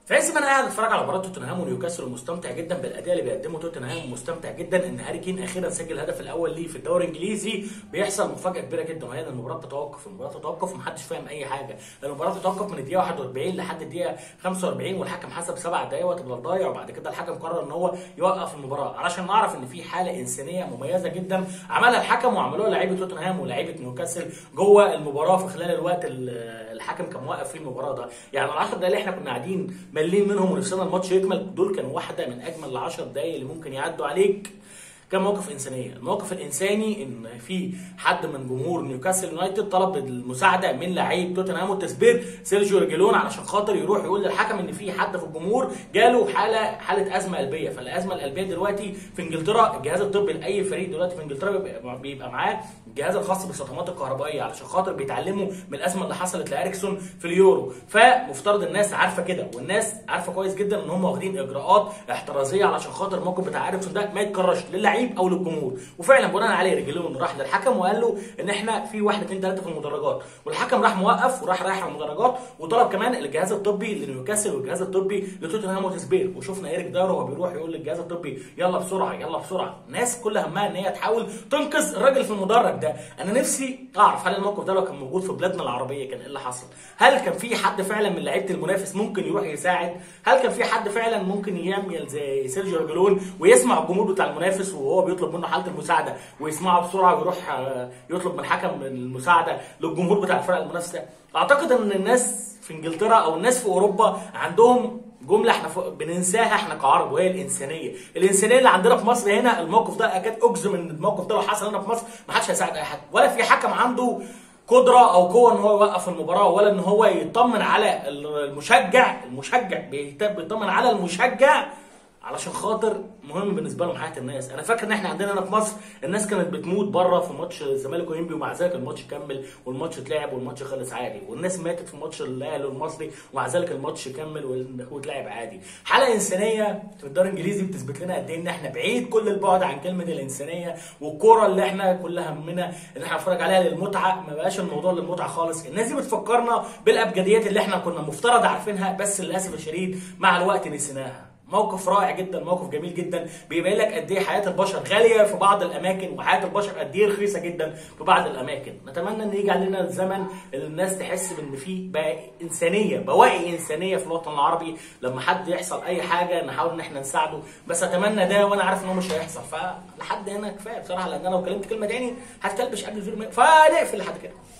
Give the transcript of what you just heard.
في عز ما انا قاعد اتفرج على مباراه توتنهام ونيوكاسل ومستمتع جدا بالاداء اللي بيقدمه توتنهام ومستمتع جدا ان هاري كين اخيرا سجل الهدف الاول ليه في الدوري الانجليزي بيحصل مفاجاه كبيره جدا وهي ان المباراه تتوقف المباراه تتوقف ومحدش فاهم اي حاجه المباراه تتوقف من الدقيقه 41 لحد الدقيقه 45 والحكم حسب سبع دقائق وقت بدل ضايع وبعد كده الحكم قرر ان هو يوقف المباراه علشان نعرف ان في حاله انسانيه مميزه جدا عملها الحكم وعملوها لعيبه توتنهام ولاعيبه نيوكاسل جوه المباراه في خلال الوقت الحكم كان موقف فيه المباراه ده يعني ال 10 دقائق اللي احنا كنا قاعدين ملين منهم ونفسنا الماتش يكمل دول كانوا واحده من اجمل ال 10 دقائق اللي ممكن يعدوا عليك كان موقف انسانيه، الموقف الانساني ان في حد من جمهور نيوكاسل يونايتد طلب المساعده من لعيب توتنهام والتسبير سيرجيو ريجيلون علشان خاطر يروح يقول للحكم ان في حد في الجمهور جاله حاله حاله ازمه قلبيه، فالازمه القلبيه دلوقتي في انجلترا الجهاز الطبي لاي فريق دلوقتي في انجلترا بيبقى, بيبقى معاه الجهاز الخاص بالصدمات الكهربائيه علشان خاطر بيتعلموا من الازمه اللي حصلت لاريكسون في اليورو، فمفترض الناس عارفه كده والناس عارفه كويس جدا ان هم واخدين اجراءات احترازيه علشان خاطر الموقف بتاع اريكسون ده ما يتكررش للعيب او للجمهور وفعلا بناء عليه رجلون راح للحكم وقال له ان احنا في واحد اثنين ثلاثه في المدرجات والحكم راح موقف وراح رايح على المدرجات وطلب كمان الجهاز الطبي لنيوكاسل والجهاز الطبي لتوتنهام وتسبير وشفنا ايريك دايرو وهو بيروح يقول للجهاز الطبي يلا بسرعه يلا بسرعه الناس كل همها ان هي تحاول تنقذ الراجل في المدرج ده انا نفسي اعرف هل الموقف ده لو كان موجود في بلادنا العربيه كان ايه اللي حصل هل كان في حد فعلا من لعيبه المنافس ممكن يروح يساعد هل كان في حد فعلا ممكن يعمل زي سيرجيو رجلون ويسمع الجمهور بتاع المنافس وهو بيطلب منه حاله المساعده ويسمعه بسرعه ويروح يطلب من الحكم المساعده للجمهور بتاع الفرق المنافسه اعتقد ان الناس في انجلترا او الناس في اوروبا عندهم جمله احنا بننساها احنا كعرب وهي الانسانيه، الانسانيه اللي عندنا في مصر هنا الموقف ده اكاد اجزم ان الموقف ده لو حصل هنا في مصر ما حدش هيساعد اي حد، ولا في حكم عنده قدره او قوه ان هو يوقف المباراه ولا ان هو يطمن على المشجع، المشجع بيطمن على المشجع علشان خاطر مهم بالنسبه لهم حياه الناس انا فاكر ان احنا عندنا هنا في مصر الناس كانت بتموت بره في ماتش الزمالك وانبي ومع ذلك الماتش كمل والماتش اتلعب والماتش خلص عادي والناس ماتت في ماتش الاهلي والمصري ومع ذلك الماتش كمل واتلعب عادي حاله انسانيه في الدوري الانجليزي بتثبت لنا قد ايه ان احنا بعيد كل البعد عن كلمه الانسانيه والكوره اللي احنا كل همنا ان احنا نتفرج عليها للمتعه ما بقاش الموضوع للمتعه خالص الناس دي بتفكرنا بالابجديات اللي احنا كنا مفترض عارفينها بس للاسف الشديد مع الوقت نسيناها موقف رائع جدا موقف جميل جدا بيبين لك قد ايه حياه البشر غاليه في بعض الاماكن وحياه البشر قد ايه رخيصه جدا في بعض الاماكن نتمنى ان يجي علينا الزمن اللي الناس تحس بان في بقى انسانيه بواقي انسانيه في الوطن العربي لما حد يحصل اي حاجه نحاول ان احنا نساعده بس اتمنى ده وانا عارف ان هو مش هيحصل فلحد هنا كفايه بصراحه لان انا لو كلمت كلمه تاني هتكلبش قبل الفيلم فنقفل لحد كده